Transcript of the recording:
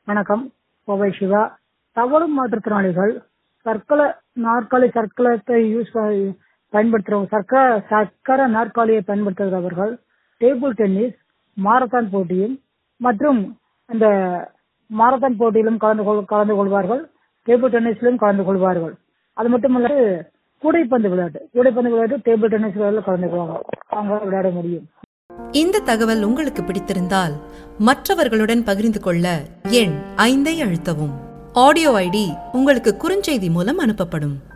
வணக்கம் கோவை சிவா தவறும் மாற்றுத்திறனாளிகள் சர்க்கல நாற்காலி சர்க்கலத்தை யூஸ் பயன்படுத்துறவங்க சர்க்கர சக்கர நாற்காலியை பயன்படுத்துகிறவர்கள் டேபிள் டென்னிஸ் மாரத்தான் போட்டியும் மற்றும் அந்த மாரத்தான் போட்டியிலும் கலந்து கொள் கலந்து கொள்வார்கள் டேபிள் டென்னிஸ்லையும் கலந்து கொள்வார்கள் அது மட்டுமல்லாது கூடைப்பந்து விளையாட்டு கூடைப்பந்து விளையாட்டு டேபிள் டென்னிஸ் விளையாட்டு கலந்துக்குவாங்க அவங்க விளையாட முடியும் இந்த தகவல் உங்களுக்கு பிடித்திருந்தால் மற்றவர்களுடன் பகிர்ந்து கொள்ள எண் ஐந்தை அழுத்தவும் ஆடியோ ஐடி உங்களுக்கு குறுஞ்செய்தி மூலம் அனுப்பப்படும்